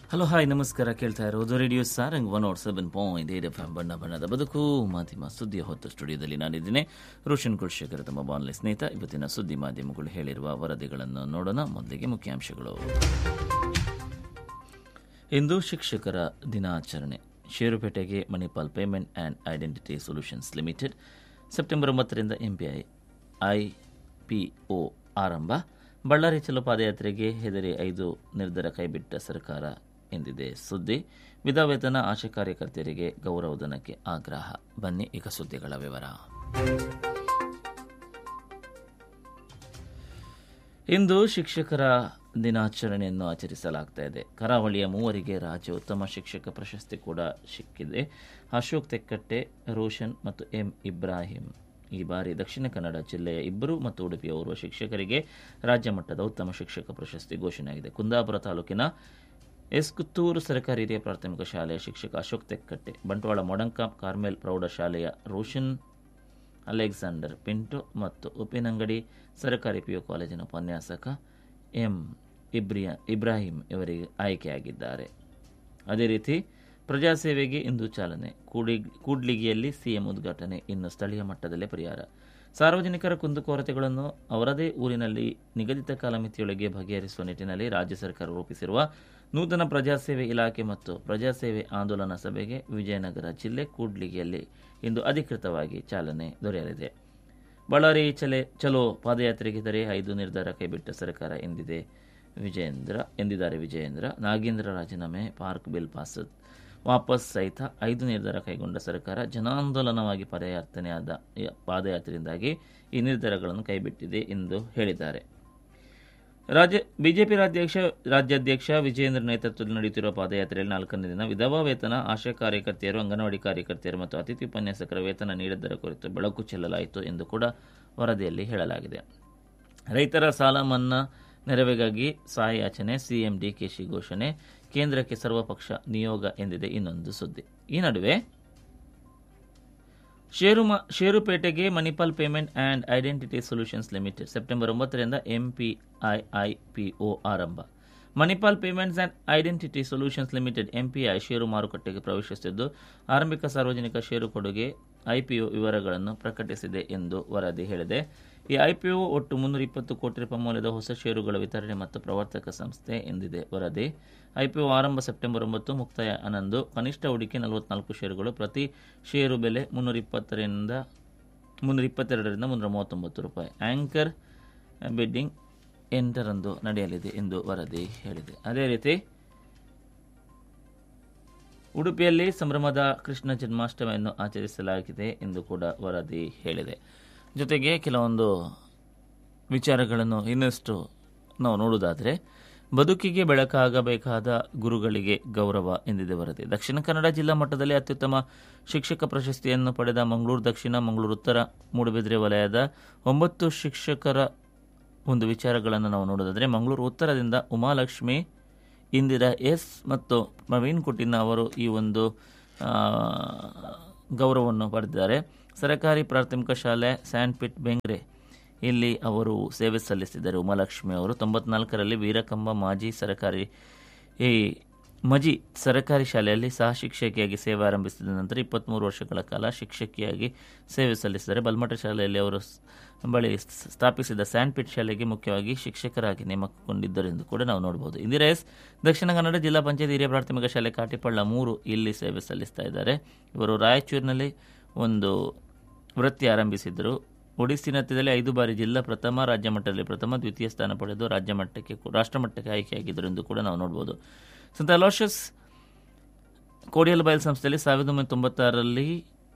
hello hi ನಮಸ್ಕಾರ ಕೇಳ್ತಾ ಇರೋದು radio Sarang one nought seven point eight F ಬಣ್ಣ ಬಣ್ಣದ ಬದುಕು ಮಾಧ್ಯಮ ಸುದ್ದಿಯ ಹೊತ್ತು ಸ್ಟುಡಿಯೋದಲ್ಲಿ ನಾನಿದ್ದೇನೆ ರೋಷನ್ ಕುಲ್ಶೇಖರ್ ತಮ್ಮ ಬಾನ್ಲೆ ಸ್ನೇಹಿತ ಇವತ್ತಿನ ಸುದ್ದಿ ಮಾಧ್ಯಮಗಳು ಹೇಳಿರುವ ವರದಿಗಳನ್ನು ನೋಡೋಣ ಮೊದಲಿಗೆ ಮುಖ್ಯಾಂಶಗಳು ಇಂದು ಶಿಕ್ಷಕರ ದಿನಾಚರಣೆ ಷೇರುಪೇಟೆಗೆ Manipal payment and identity solutions limited September ಒಂಬತ್ತರಿಂದ ಎಂಪಿಐ ಐಪಿಒ ಆರಂಭ ಬಳ್ಳಾರಿ ಚಲೋ ಪಾದಯಾತ್ರೆಗೆ ಹೆದರಿ ಐದು ನಿರ್ಧಾರ ಕೈಬಿಟ್ಟ ಸರ್ಕಾರ ಎಂದಿದೆ ಸುದ್ದಿ ವಿಧವೇತನ ಆಶಾ ಕಾರ್ಯಕರ್ತೆಯರಿಗೆ ಗೌರವಧನಕ್ಕೆ ಆಗ್ರಹ ಬನ್ನಿ ಈಗ ಸುದ್ದಿಗಳ ವಿವರ ಇಂದು ಶಿಕ್ಷಕರ ದಿನಾಚರಣೆಯನ್ನು ಆಚರಿಸಲಾಗ್ತಾ ಇದೆ ಕರಾವಳಿಯ ಮೂವರಿಗೆ ರಾಜ್ಯ ಉತ್ತಮ ಶಿಕ್ಷಕ ಪ್ರಶಸ್ತಿ ಕೂಡ ಸಿಕ್ಕಿದೆ ಅಶೋಕ್ ತೆಕ್ಕಟ್ಟೆ ರೋಷನ್ ಮತ್ತು ಎಂ ಇಬ್ರಾಹಿಂ ಈ ಬಾರಿ ದಕ್ಷಿಣ ಕನ್ನಡ ಜಿಲ್ಲೆಯ ಇಬ್ಬರು ಮತ್ತು ಉಡುಪಿಯ ಓರ್ವ ಶಿಕ್ಷಕರಿಗೆ ರಾಜ್ಯ ಮಟ್ಟದ ಉತ್ತಮ ಶಿಕ್ಷಕ ಪ್ರಶಸ್ತಿ ಘೋಷಣೆಯಾಗಿದೆ ಕುಂದಾಪುರ ತಾಲೂಕಿನ ಎಸ್ಕುತ್ತೂರು ಸರ್ಕಾರಿ ಹಿರಿಯ ಪ್ರಾಥಮಿಕ ಶಾಲೆಯ ಶಿಕ್ಷಕ ಅಶೋಕ್ ತೆಕ್ಕಟ್ಟೆ ಬಂಟ್ವಾಳ ಮೊಡಂಕ ಕಾರ್ಮೆಲ್ ಪ್ರೌಢಶಾಲೆಯ ರೋಷನ್ ಅಲೆಕ್ಸಾಂಡರ್ ಪಿಂಟೋ ಮತ್ತು ಉಪ್ಪಿನಂಗಡಿ ಸರ್ಕಾರಿ ಪಿಯು ಕಾಲೇಜಿನ ಉಪನ್ಯಾಸಕ ಎಂ ಇಬ್ರಿಯಾ ಇಬ್ರಾಹಿಂ ಇವರಿಗೆ ಆಯ್ಕೆಯಾಗಿದ್ದಾರೆ ಅದೇ ರೀತಿ ಪ್ರಜಾಸೇವೆಗೆ ಇಂದು ಚಾಲನೆ ಕೂಡಿ ಕೂಡ್ಲಿಗಿಯಲ್ಲಿ ಸಿಎಂ ಉದ್ಘಾಟನೆ ಇನ್ನು ಸ್ಥಳೀಯ ಮಟ್ಟದಲ್ಲೇ ಪರಿಹಾರ ಸಾರ್ವಜನಿಕರ ಕುಂದುಕೊರತೆಗಳನ್ನು ಅವರದೇ ಊರಿನಲ್ಲಿ ನಿಗದಿತ ಕಾಲಮಿತಿಯೊಳಗೆ ಬಗೆಹರಿಸುವ ನಿಟ್ಟಿನಲ್ಲಿ ರಾಜ್ಯ ಸರ್ಕಾರ ರೂಪಿಸಿರುವ ನೂತನ ಪ್ರಜಾಸೇವೆ ಇಲಾಖೆ ಮತ್ತು ಪ್ರಜಾಸೇವೆ ಆಂದೋಲನ ಸಭೆಗೆ ವಿಜಯನಗರ ಜಿಲ್ಲೆ ಕೂಡ್ಲಿಗಿಯಲ್ಲಿ ಇಂದು ಅಧಿಕೃತವಾಗಿ ಚಾಲನೆ ದೊರೆಯಲಿದೆ ಬಳ್ಳಾರಿ ಚಲೆ ಚಲೋ ಪಾದಯಾತ್ರೆಗೆ ದರೆ ಐದು ನಿರ್ಧಾರ ಕೈಬಿಟ್ಟ ಸರ್ಕಾರ ಎಂದಿದೆ ವಿಜಯೇಂದ್ರ ಎಂದಿದ್ದಾರೆ ವಿಜಯೇಂದ್ರ ನಾಗೇಂದ್ರ ರಾಜೀನಾಮೆ ಪಾರ್ಕ್ ಬಿಲ್ ಪಾಸ್ ವಾಪಸ್ ಸಹಿತ ಐದು ನಿರ್ಧಾರ ಕೈಗೊಂಡ ಸರ್ಕಾರ ಜನಾಂದೋಲನವಾಗಿ ಪದಯಾತ್ರೆಯಾದ ಪಾದಯಾತ್ರೆಯಿಂದಾಗಿ ಈ ನಿರ್ಧಾರಗಳನ್ನು ಕೈಬಿಟ್ಟಿದೆ ಎಂದು ಹೇಳಿದ್ದಾರೆ ರಾಜ್ಯ ಬಿಜೆಪಿ ರಾಜ್ಯಾಧ್ಯಕ್ಷ ರಾಜ್ಯಾಧ್ಯಕ್ಷ ವಿಜಯೇಂದ್ರ ನೇತೃತ್ವದಲ್ಲಿ ನಡೆಯುತ್ತಿರುವ ಪಾದಯಾತ್ರೆಯಲ್ಲಿ ನಾಲ್ಕನೇ ದಿನ ವಿಧವಾ ವೇತನ ಆಶಾ ಕಾರ್ಯಕರ್ತೆಯರು ಅಂಗನವಾಡಿ ಕಾರ್ಯಕರ್ತೆಯರು ಮತ್ತು ಅತಿಥಿ ಉಪನ್ಯಾಸಕರ ವೇತನ ನೀಡಿದ್ದರ ಕುರಿತು ಬೆಳಕು ಚೆಲ್ಲಲಾಯಿತು ಎಂದು ಕೂಡ ವರದಿಯಲ್ಲಿ ಹೇಳಲಾಗಿದೆ ರೈತರ ಸಾಲ ಮನ್ನಾ ನೆರವಿಗಾಗಿ ಸಹಾಯಾಚನೆ ಸಿಎಂ ಡಿಕೆಶಿ ಘೋಷಣೆ ಕೇಂದ್ರಕ್ಕೆ ಸರ್ವಪಕ್ಷ ನಿಯೋಗ ಎಂದಿದೆ ಇನ್ನೊಂದು ಸುದ್ದಿ ಈ ನಡುವೆ ಷೇರು ಷೇರುಪೇಟೆಗೆ Manipal payment and identity solutions limited September ಒಂಬತ್ತರಿಂದ ಎಂಪಿಐಐಪಿಒ ಆರಂಭ Manipal payments and identity solutions limited MPI ಷೇರು ಮಾರುಕಟ್ಟೆಗೆ ಪ್ರವೇಶಿಸುತ್ತಿದ್ದು ಆರಂಭಿಕ ಸಾರ್ವಜನಿಕ ಷೇರು ಕೊಡುಗೆ ಐಪಿಒ ವಿವರಗಳನ್ನು ಪ್ರಕಟಿಸಿದೆ ಎಂದು ವರದಿ ಹೇಳಿದೆ ಈ ಐಪಿಒ ಒಟ್ಟು ಮುನ್ನೂರ ಇಪ್ಪತ್ತು ಕೋಟಿ ರೂಪಾಯಿ ಮೌಲ್ಯದ ಹೊಸ ಷೇರುಗಳ ವಿತರಣೆ ಮತ್ತು ಪ್ರವರ್ತಕ ಸಂಸ್ಥೆ ಎಂದಿದೆ ವರದಿ ಐಪಿಒ ಆರಂಭ ಸೆಪ್ಟೆಂಬರ್ ಒಂಬತ್ತು ಮುಕ್ತಾಯ ಹನ್ನೊಂದು ಕನಿಷ್ಠ ಹೂಡಿಕೆ ನಲವತ್ನಾಲ್ಕು ಷೇರುಗಳು ಪ್ರತಿ ಷೇರು ಬೆಲೆ ಮುನ್ನೂರ ಇಪ್ಪತ್ತರಿಂದ ಮುನ್ನೂರ ಇಪ್ಪತ್ತೆರಡರಿಂದ ಮುನ್ನೂರ ಮೂವತ್ತೊಂಬತ್ತು ರೂಪಾಯಿ ಆಂಕರ್ ಬಿಡ್ಡಿಂಗ್ ಎಂಟರಂದು ನಡೆಯಲಿದೆ ಎಂದು ವರದಿ ಹೇಳಿದೆ ಅದೇ ರೀತಿ ಉಡುಪಿಯಲ್ಲಿ ಸಂಭ್ರಮದ ಕೃಷ್ಣ ಜನ್ಮಾಷ್ಟಮಿಯನ್ನು ಆಚರಿಸಲಾಗಿದೆ ಎಂದು ಕೂಡ ವರದಿ ಹೇಳಿದೆ ಜೊತೆಗೆ ಕೆಲವೊಂದು ವಿಚಾರಗಳನ್ನು ಇನ್ನಷ್ಟು ನಾವು ನೋಡುವುದಾದರೆ ಬದುಕಿಗೆ ಬೆಳಕಾಗಬೇಕಾದ ಗುರುಗಳಿಗೆ ಗೌರವ ಎಂದಿದೆ ವರದಿ ದಕ್ಷಿಣ ಕನ್ನಡ ಜಿಲ್ಲಾ ಮಟ್ಟದಲ್ಲಿ ಅತ್ಯುತ್ತಮ ಶಿಕ್ಷಕ ಪ್ರಶಸ್ತಿಯನ್ನು ಪಡೆದ ಮಂಗಳೂರು ದಕ್ಷಿಣ ಮಂಗಳೂರು ಉತ್ತರ ಮೂಡುಬಿದ್ರೆ ವಲಯದ ಒಂಬತ್ತು ಶಿಕ್ಷಕರ ಒಂದು ವಿಚಾರಗಳನ್ನು ನಾವು ನೋಡೋದಾದರೆ ಮಂಗಳೂರು ಉತ್ತರದಿಂದ ಉಮಾಲಕ್ಷ್ಮಿ ಇಂದಿರಾ ಎಸ್ ಮತ್ತು ಪ್ರವೀಣ್ ಕುಟಿನ ಅವರು ಈ ಒಂದು ಗೌರವವನ್ನು ಪಡೆದಿದ್ದಾರೆ ಸರಕಾರಿ ಪ್ರಾಥಮಿಕ ಶಾಲೆ ಸ್ಯಾಂಡ್ ಪಿಟ್ ಬೆಂಗ್ರೆ ಇಲ್ಲಿ ಅವರು ಸೇವೆ ಸಲ್ಲಿಸಿದ್ದಾರೆ ಉಮಾಲಕ್ಷ್ಮಿ ಅವರು ತೊಂಬತ್ನಾಲ್ಕರಲ್ಲಿ ವೀರಕಂಬ ಮಾಜಿ ಸರಕಾರಿ ಈ ಮಜಿ ಸರಕಾರಿ ಶಾಲೆಯಲ್ಲಿ ಸಹ ಶಿಕ್ಷಕಿಯಾಗಿ ಸೇವೆ ಆರಂಭಿಸಿದ ನಂತರ ಇಪ್ಪತ್ತ್ಮೂರು ವರ್ಷಗಳ ಕಾಲ ಶಿಕ್ಷಕಿಯಾಗಿ ಸೇವೆ ಸಲ್ಲಿಸಿದ್ದಾರೆ ಬಲ್ಮಠ ಶಾಲೆಯಲ್ಲಿ ಅವರು ಬಳಿ ಸ್ಥಾಪಿಸಿದ ಸ್ಯಾಂಡ್ಪಿಟ್ ಶಾಲೆಗೆ ಮುಖ್ಯವಾಗಿ ಶಿಕ್ಷಕರಾಗಿ ನೇಮಕಗೊಂಡಿದ್ದರು ಎಂದು ಕೂಡ ನಾವು ನೋಡಬಹುದು ಇಂದಿರಾ ಎಸ್ ದಕ್ಷಿಣ ಕನ್ನಡ ಜಿಲ್ಲಾ ಪಂಚಾಯತ್ ಹಿರಿಯ ಪ್ರಾಥಮಿಕ ಶಾಲೆ ಕಾಟಿಪಳ್ಳ ಮೂರು ಇಲ್ಲಿ ಸೇವೆ ಸಲ್ಲಿಸ್ತಾ ಇದ್ದಾರೆ ಇವರು ರಾಯಚೂರಿನಲ್ಲಿ ಒಂದು ವೃತ್ತಿ ಆರಂಭಿಸಿದ್ದರು ಒಡಿಸ್ಸಿ ನೃತ್ಯದಲ್ಲಿ ಐದು ಬಾರಿ ಜಿಲ್ಲಾ ಪ್ರಥಮ ರಾಜ್ಯ ಮಟ್ಟದಲ್ಲಿ ಪ್ರಥಮ ದ್ವಿತೀಯ ಸ್ಥಾನ ಪಡೆದು ರಾಜ್ಯ ಮಟ್ಟಕ್ಕೆ ರಾಷ್ಟ್ರ ಮಟ್ಟಕ್ಕೆ ಆಯ್ಕೆಯಾಗಿದ್ದರು ಎಂದು ಕೂಡ ನಾವು ನೋಡಬಹುದು ಸಂತ ಅಲೋಷಸ್ ಕೋಡಿಯಲ್ ಬಯಲ್ ಸಂಸ್ಥೆಯಲ್ಲಿ ಸಾವಿರದ ಒಂಬೈನೂರ ತೊಂಬತ್ತಾರರಲ್ಲಿ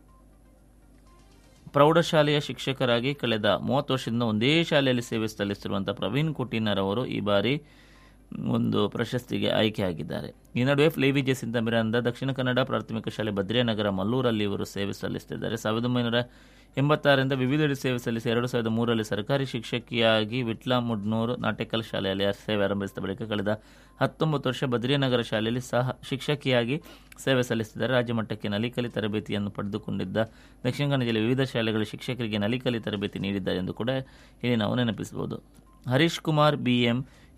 ಪ್ರೌಢಶಾಲೆಯ ಶಿಕ್ಷಕರಾಗಿ ಕಳೆದ ಮೂವತ್ತು ವರ್ಷದಿಂದ ಒಂದೇ ಶಾಲೆಯಲ್ಲಿ ಸೇವೆ ಸಲ್ಲಿಸುತ್ತಿರುವಂಥ ಪ್ರವೀಣ್ ಕುಟೀನರ್ ಅವರು ಈ ಬಾರಿ ಒಂದು ಪ್ರಶಸ್ತಿಗೆ ಆಯ್ಕೆಯಾಗಿದ್ದಾರೆ ಈ ನಡುವೆ ಫ್ಲೇವಿ ಜೆ ಸಿಂತಮಿರಂದ ದಕ್ಷಿಣ ಕನ್ನಡ ಪ್ರಾಥಮಿಕ ಶಾಲೆ ಬದ್ರಿಯಾನಗರ ಮಲ್ಲೂರಲ್ಲಿ ಇವರು ಸೇವೆ ಸಲ್ಲಿಸುತ್ತಿದ್ದಾರೆ ಸಾವಿರದ ಒಂಬೈನೂರ ಎಂಬತ್ತಾರರಿಂದ ವಿವಿಧೆಡೆ ಸೇವೆ ಸಲ್ಲಿಸಿ ಎರಡು ಸಾವಿರದ ಮೂರರಲ್ಲಿ ಸರ್ಕಾರಿ ಶಿಕ್ಷಕಿಯಾಗಿ ವಿಟ್ಲ ಮುಡ್ನೂರು ನಾಟೆಕಲ್ ಶಾಲೆಯಲ್ಲಿ ಸೇವೆ ಆರಂಭಿಸಿದ ಬಳಿಕ ಕಳೆದ ಹತ್ತೊಂಬತ್ತು ವರ್ಷ ಬದ್ರಿಯಾನಗರ ಶಾಲೆಯಲ್ಲಿ ಸಹ ಶಿಕ್ಷಕಿಯಾಗಿ ಸೇವೆ ಸಲ್ಲಿಸಿದ್ದಾರೆ ರಾಜ್ಯ ಮಟ್ಟಕ್ಕೆ ನಲಿಕಲಿ ತರಬೇತಿಯನ್ನು ಪಡೆದುಕೊಂಡಿದ್ದ ದಕ್ಷಿಣ ಕನ್ನಡ ಜಿಲ್ಲೆಯ ವಿವಿಧ ಶಾಲೆಗಳ ಶಿಕ್ಷಕರಿಗೆ ನಲಿಕಲಿ ತರಬೇತಿ ನೀಡಿದ್ದಾರೆ ಎಂದು ಕೂಡ ಇಲ್ಲಿ ನಾವು ನೆನಪಿಸಬಹುದು ಹರೀಶ್ ಕುಮಾರ್ ಬಿಎಂ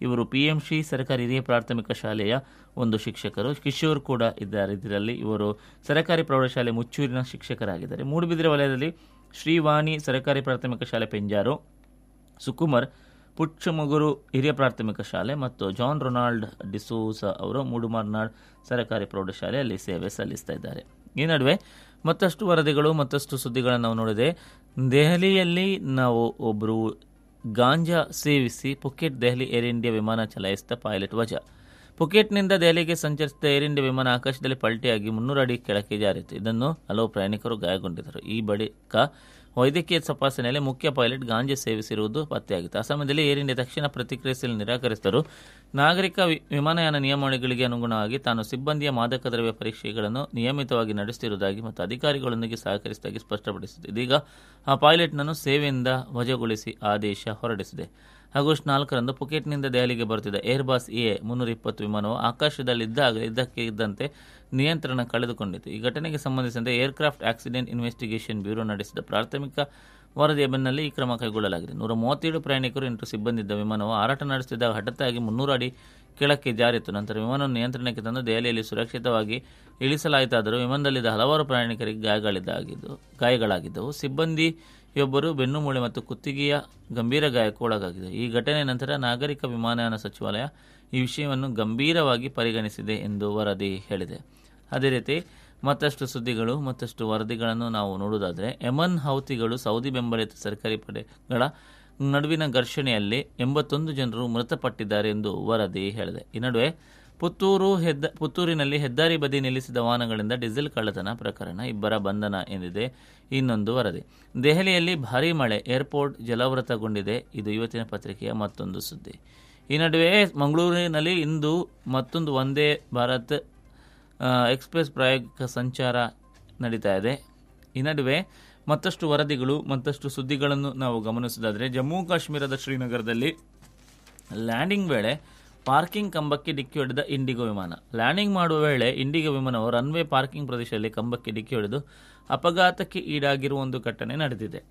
ಇವರು ಪಿ ಎಂ ಶ್ರೀ ಸರ್ಕಾರಿ ಹಿರಿಯ ಪ್ರಾಥಮಿಕ ಶಾಲೆಯ ಒಂದು ಶಿಕ್ಷಕರು ಕಿಶೋರ್ ಕೂಡ ಇದ್ದಾರೆ ಇದರಲ್ಲಿ ಇವರು ಸರ್ಕಾರಿ ಪ್ರೌಢಶಾಲೆ ಮುಚ್ಚೂರಿನ ಶಿಕ್ಷಕರಾಗಿದ್ದಾರೆ ಮೂಡುಬಿದಿರೆ ವಲಯದಲ್ಲಿ ಶ್ರೀವಾಣಿ ಸರ್ಕಾರಿ ಪ್ರಾಥಮಿಕ ಶಾಲೆ ಪೆಂಜಾರು ಸುಕುಮಾರ್ ಪುಚ್ಚಮಗುರು ಹಿರಿಯ ಪ್ರಾಥಮಿಕ ಶಾಲೆ ಮತ್ತು ಜಾನ್ ರೊನಾಲ್ಡ್ ಡಿಸೋಸ ಅವರು ಮೂಡುಮಾರ್ನಾಡ್ ಸರ್ಕಾರಿ ಪ್ರೌಢಶಾಲೆಯಲ್ಲಿ ಸೇವೆ ಸಲ್ಲಿಸ್ತಾ ಇದ್ದಾರೆ ಈ ನಡುವೆ ಮತ್ತಷ್ಟು ವರದಿಗಳು ಮತ್ತಷ್ಟು ಸುದ್ದಿಗಳನ್ನು ನಾವು ನೋಡಿದೆ ದೆಹಲಿಯಲ್ಲಿ ನಾವು ಒಬ್ಬರು ಗಾಂಜಾ ಸೇವಿಸಿ ಪುಕೆಟ್ ದೆಹಲಿ ಏರ್ ಇಂಡಿಯಾ ವಿಮಾನ ಚಲಾಯಿಸಿದ ಪೈಲಟ್ ವಜಾ ಪುಕೆಟ್ನಿಂದ ದೆಹಲಿಗೆ ಸಂಚರಿಸಿದ ಏರ್ ಇಂಡಿಯಾ ವಿಮಾನ ಆಕಾಶದಲ್ಲಿ ಪಲ್ಟಿಯಾಗಿ ಮುನ್ನೂರು ಅಡಿ ಕೆಳಕ್ಕೆ ಜಾರಿತು ಇದನ್ನು ಹಲವು ಪ್ರಯಾಣಿಕರು ಗಾಯಗೊಂಡಿದ್ದರು ಈ ಬಳಿಕ ವೈದ್ಯಕೀಯ ತಪಾಸಣೆಯಲ್ಲಿ ಮುಖ್ಯ ಪೈಲಟ್ ಗಾಂಜಾ ಸೇವಿಸಿರುವುದು ಪತ್ತೆಯಾಗಿತ್ತು ಆ ಸಮಯದಲ್ಲಿ ಏರ್ ಇಂಡಿಯಾ ತಕ್ಷಣ ಪ್ರತಿಕ್ರಿಯಿಸಲು ನಿರಾಕರಿಸಿದರು ನಾಗರಿಕ ವಿ- ವಿಮಾನಯಾನ ನಿಯಮಾವಳಿಗಳಿಗೆ ಅನುಗುಣವಾಗಿ ತಾನು ಸಿಬ್ಬಂದಿಯ ಮಾದಕ ದ್ರವ್ಯ ಪರೀಕ್ಷೆಗಳನ್ನು ನಿಯಮಿತವಾಗಿ ನಡೆಸುತ್ತಿರುವುದಾಗಿ ಮತ್ತು ಅಧಿಕಾರಿಗಳೊಂದಿಗೆ ಸಹಕರಿಸಿದಾಗಿ ಸ್ಪಷ್ಟಪಡಿಸಿದೆ ಇದೀಗ ಆ ಪೈಲಟ್ನನ್ನು ಸೇವೆಯಿಂದ ವಜಾಗೊಳಿಸಿ ಆದೇಶ ಹೊರಡಿಸಿದೆ ಆಗಸ್ಟ್ ನಾಲ್ಕರಂದು ಪುಕೆಟ್ನಿಂದ ದೆಹಲಿಗೆ ಬರುತ್ತಿದ್ದ ಏರ್ಬಾಸ್ ಎ ಮುನ್ನೂರ ಇಪ್ಪತ್ತು ವಿಮಾನವು ಆಕಾಶದಲ್ಲಿದ್ದಾಗ ಇದ್ದಕ್ಕೆ ಇದ್ದಂತೆ ನಿಯಂತ್ರಣ ಕಳೆದುಕೊಂಡಿತು ಈ ಘಟನೆಗೆ ಸಂಬಂಧಿಸಿದಂತೆ ಏರ್ಕ್ರಾಫ್ಟ್ ಆಕ್ಸಿಡೆಂಟ್ ಇನ್ವೆಸ್ಟಿಗೇಷನ್ ಬ್ಯೂರೋ ನಡೆಸಿದ ಪ್ರಾಥಮಿಕ ವರದಿಯ ಬೆನ್ನಲ್ಲೇ ಈ ಕ್ರಮ ಕೈಗೊಳ್ಳಲಾಗಿದೆ ನೂರ ಮೂವತ್ತೇಳು ಪ್ರಯಾಣಿಕರು ಎಂಟು ಸಿಬ್ಬಂದಿ ಇದ್ದ ವಿಮಾನವು ಹಾರಾಟ ನಡೆಸುತ್ತಿದ್ದಾಗ ಹಠಾತ್ತಾಗಿ ಮುನ್ನೂರು ಅಡಿ ಕೆಳಕ್ಕೆ ಜಾರಿತು ನಂತರ ವಿಮಾನವನ್ನು ನಿಯಂತ್ರಣಕ್ಕೆ ತಂದು ದೆಹಲಿಯಲ್ಲಿ ಸುರಕ್ಷಿತವಾಗಿ ಇಳಿಸಲಾಯಿತಾದರೂ ವಿಮಾನದಲ್ಲಿದ್ದ ಹಲವಾರು ಪ್ರಯಾಣಿಕರಿಗೆ ಗಾಯಗಳಿದ್ದಾಗಿದ್ದು ಗಾಯಗಳಾಗಿದ್ದವು ಸಿಬ್ಬಂದಿಯೊಬ್ಬರು ಬೆನ್ನುಮೂಳೆ ಮತ್ತು ಕುತ್ತಿಗೆಯ ಗಂಭೀರ ಗಾಯಕ್ಕೆ ಒಳಗಾಗಿದೆ ಈ ಘಟನೆ ನಂತರ ನಾಗರಿಕ ವಿಮಾನಯಾನ ಸಚಿವಾಲಯ ಈ ವಿಷಯವನ್ನು ಗಂಭೀರವಾಗಿ ಪರಿಗಣಿಸಿದೆ ಎಂದು ವರದಿ ಹೇಳಿದೆ ಅದೇ ರೀತಿ ಮತ್ತಷ್ಟು ಸುದ್ದಿಗಳು ಮತ್ತಷ್ಟು ವರದಿಗಳನ್ನು ನಾವು ನೋಡುವುದಾದರೆ ಯಮನ್ ಹೌತಿಗಳು ಸೌದಿ ಬೆಂಬಲಿತ ಸರ್ಕಾರಿ ಪಡೆಗಳ ನಡುವಿನ ಘರ್ಷಣೆಯಲ್ಲಿ ಎಂಬತ್ತೊಂದು ಜನರು ಮೃತಪಟ್ಟಿದ್ದಾರೆ ಎಂದು ವರದಿ ಹೇಳಿದೆ ಈ ನಡುವೆ ಪುತ್ತೂರು ಹೆದ್ದ ಪುತ್ತೂರಿನಲ್ಲಿ ಹೆದ್ದಾರಿ ಬದಿ ನಿಲ್ಲಿಸಿದ ವಾಹನಗಳಿಂದ ಡೀಸೆಲ್ ಕಳ್ಳತನ ಪ್ರಕರಣ ಇಬ್ಬರ ಬಂಧನ ಎಂದಿದೆ ಇನ್ನೊಂದು ವರದಿ ದೆಹಲಿಯಲ್ಲಿ ಭಾರೀ ಮಳೆ ಏರ್ಪೋರ್ಟ್ ಜಲಾವೃತಗೊಂಡಿದೆ ಇದು ಇವತ್ತಿನ ಪತ್ರಿಕೆಯ ಮತ್ತೊಂದು ಸುದ್ದಿ ಈ ನಡುವೆ ಮಂಗಳೂರಿನಲ್ಲಿ ಇಂದು ಮತ್ತೊಂದು ವಂದೇ ಭಾರತ್ ಆ, ಎಕ್ಸ್ಪ್ರೆಸ್ ಪ್ರಾಯೋಗಿಕ ಸಂಚಾರ ನಡೀತಾ ಇದೆ ಈ ನಡುವೆ ಮತ್ತಷ್ಟು ವರದಿಗಳು ಮತ್ತಷ್ಟು ಸುದ್ದಿಗಳನ್ನು ನಾವು ಗಮನಿಸೋದಾದರೆ ಜಮ್ಮು ಕಾಶ್ಮೀರದ ಶ್ರೀನಗರದಲ್ಲಿ ಲ್ಯಾಂಡಿಂಗ್ ವೇಳೆ ಪಾರ್ಕಿಂಗ್ ಕಂಬಕ್ಕೆ ಡಿಕ್ಕಿ ಹೊಡೆದ ಇಂಡಿಗೋ ವಿಮಾನ ಲ್ಯಾಂಡಿಂಗ್ ಮಾಡುವ ವೇಳೆ ಇಂಡಿಗೋ ವಿಮಾನವು ರನ್ವೇ ಪಾರ್ಕಿಂಗ್ ಪ್ರದೇಶದಲ್ಲಿ ಕಂಬಕ್ಕೆ ಡಿಕ್ಕಿ ಹೊಡೆದು ಅಪಘಾತಕ್ಕೆ ಈಡಾಗಿರುವ ಒಂದು ಘಟನೆ ನಡೆದಿದೆ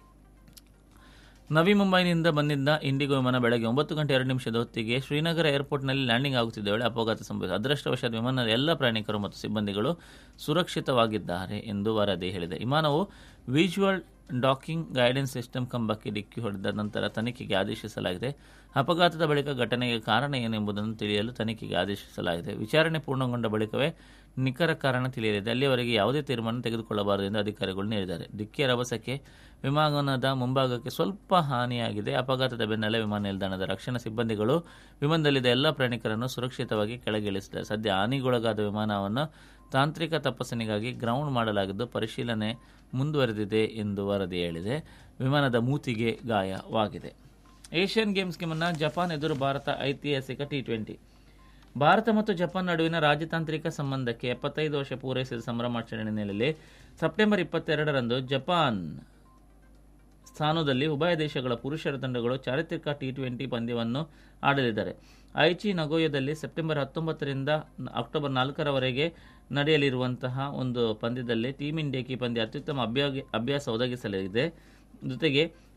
ನವಿ ಮುಂಬೈನಿಂದ ಬಂದಿದ್ದ ಇಂಡಿಗೋ ವಿಮಾನ ಬೆಳಗ್ಗೆ ಒಂಬತ್ತು ಗಂಟೆ ಎರಡು ನಿಮಿಷದ ಹೊತ್ತಿಗೆ ಶ್ರೀನಗರ ಏರ್ಪೋರ್ಟ್ನಲ್ಲಿ ಲ್ಯಾಂಡಿಂಗ್ ಆಗುತ್ತಿದ್ದ ವೇಳೆ ಅಪಘಾತ ಸಂಭವಿಸಿದೆ ಅದೃಷ್ಟವಶಾತ್ ವಿಮಾನದ ಎಲ್ಲ ಪ್ರಯಾಣಿಕರು ಮತ್ತು ಸಿಬ್ಬಂದಿಗಳು ಸುರಕ್ಷಿತವಾಗಿದ್ದಾರೆ ಎಂದು ವರದಿ ಹೇಳಿದೆ ವಿಮಾನವು ವಿಜುವಲ್ ಡಾಕಿಂಗ್ ಗೈಡೆನ್ಸ್ ಸಿಸ್ಟಮ್ ಕಂಬಕ್ಕೆ ಡಿಕ್ಕಿ ಹೊಡೆದ ನಂತರ ತನಿಖೆಗೆ ಆದೇಶಿಸಲಾಗಿದೆ ಅಪಘಾತದ ಬಳಿಕ ಘಟನೆಗೆ ಕಾರಣ ಏನೆಂಬುದನ್ನು ತಿಳಿಯಲು ತನಿಖೆಗೆ ಆದೇಶಿಸಲಾಗಿದೆ ವಿಚಾರಣೆ ಪೂರ್ಣಗೊಂಡ ಬಳಿಕವೇ ನಿಖರ ಕಾರಣ ತಿಳಿಯಲಿದೆ ಅಲ್ಲಿಯವರೆಗೆ ಯಾವುದೇ ತೀರ್ಮಾನ ತೆಗೆದುಕೊಳ್ಳಬಾರದು ಎಂದು ಅಧಿಕಾರಿಗಳು ನೀಡಿದ್ದಾರೆ ಡಿಕ್ಕಿಯ ರಭಸಕ್ಕೆ ವಿಮಾನದ ಮುಂಭಾಗಕ್ಕೆ ಸ್ವಲ್ಪ ಹಾನಿಯಾಗಿದೆ ಅಪಘಾತದ ಬೆನ್ನಲ್ಲೇ ವಿಮಾನ ನಿಲ್ದಾಣದ ರಕ್ಷಣಾ ಸಿಬ್ಬಂದಿಗಳು ವಿಮಾನದಲ್ಲಿದ್ದ ಎಲ್ಲ ಪ್ರಯಾಣಿಕರನ್ನು ಸುರಕ್ಷಿತವಾಗಿ ಕೆಳಗಿಳಿಸಿದ್ದಾರೆ ಸದ್ಯ ಹಾನಿಗೊಳಗಾದ ವಿಮಾನವನ್ನು ತಾಂತ್ರಿಕ ತಪಾಸಣೆಗಾಗಿ ಗ್ರೌಂಡ್ ಮಾಡಲಾಗಿದ್ದು ಪರಿಶೀಲನೆ ಮುಂದುವರೆದಿದೆ ಎಂದು ವರದಿ ಹೇಳಿದೆ ವಿಮಾನದ ಮೂತಿಗೆ ಗಾಯವಾಗಿದೆ ಏಷ್ಯನ್ ಗೇಮ್ಸ್ಗೆ ಮುನ್ನ ಜಪಾನ್ ಎದುರು ಭಾರತ ಐತಿಹಾಸಿಕ ಟಿ ಟ್ವೆಂಟಿ ಭಾರತ ಮತ್ತು ಜಪಾನ್ ನಡುವಿನ ರಾಜತಾಂತ್ರಿಕ ಸಂಬಂಧಕ್ಕೆ ಎಪ್ಪತ್ತೈದು ವರ್ಷ ಪೂರೈಸಿದ ಸಂಭ್ರಮಾಚರಣೆ ಹಿನ್ನೆಲೆಯಲ್ಲಿ ಸೆಪ್ಟೆಂಬರ್ ಇಪ್ಪತ್ತೆರಡರಂದು ಜಪಾನ್ ಸ್ಥಾನದಲ್ಲಿ ಉಭಯ ದೇಶಗಳ ಪುರುಷರ ತಂಡಗಳು ಚಾರಿತ್ರಿಕ ಟಿ ಟ್ವೆಂಟಿ ಪಂದ್ಯವನ್ನು ಆಡಲಿದ್ದಾರೆ ಐಚಿ ನಗೋಯದಲ್ಲಿ ಸೆಪ್ಟೆಂಬರ್ ಹತ್ತೊಂಬತ್ತರಿಂದ ಅಕ್ಟೋಬರ್ ನಾಲ್ಕರವರೆಗೆ ನಡೆಯಲಿರುವಂತಹ ಒಂದು ಪಂದ್ಯದಲ್ಲಿ ಟೀಮ್ ಇಂಡಿಯಾಕ್ಕೆ ಈ ಪಂದ್ಯ ಅತ್ಯುತ್ತಮ ಅಭ್ಯಾಗ ಅಭ್ಯಾಸ ಒದಗಿಸಲಿದೆ ಜೊತೆಗೆ